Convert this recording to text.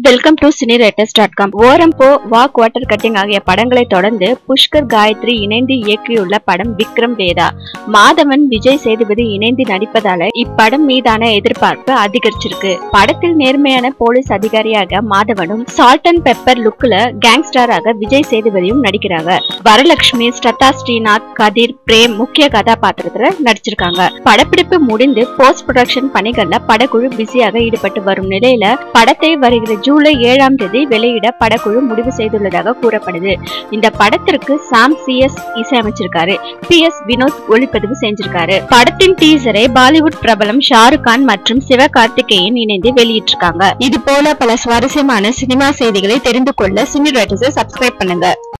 welcome to cineraters dot com ஓரம் போ வா குவார்டர் கட்டிங் ஆகிய படங்களை தொடர்ந்து புஷ்கர் காயத்ரி இணைந்து இயக்கியுள்ள படம் விக்ரம் வேதா மாதவன் விஜய் சேதுபதி இணைந்து நடிப்பதால இப்படம் மீதான எதிர்பார்ப்பு அதிகரிச்சிருக்கு படத்தில் நேர்மையான போலீஸ் அதிகாரியாக மாதவனும் சால்ட் அண்ட் பெப்பர் லுக்ல கேங்ஸ்டராக விஜய் சேதுபதியும் நடிக்கிறாங்க வரலட்சுமி ஸ்ரத்தா ஸ்ரீநாத் கதிர் பிரேம் முக்கிய கதாபாத்திரத்துல நடிச்சிருக்காங்க படப்பிடிப்பு முடிந்து போஸ்ட் ப்ரொடக்ஷன் பணிகள்ல படக்குழு பிஸியாக ஈடுபட்டு வரும் நிலையில படத்தை வருகிற ஜூலை ஏழாம் தேதி வெளியிட படக்குழு முடிவு செய்துள்ளதாக கூறப்படுது இந்த படத்திற்கு சாம் சி எஸ் இசையமைச்சிருக்காரு பி எஸ் வினோத் ஒளிப்பதிவு செஞ்சிருக்காரு படத்தின் டீசரை பாலிவுட் பிரபலம் ஷாருக் கான் மற்றும் சிவகார்த்திகேயன் இணைந்து வெளியிட்டிருக்காங்க இது போல பல சுவாரஸ்யமான சினிமா செய்திகளை தெரிந்து கொள்ள சினி சப்ஸ்கிரைப் பண்ணுங்க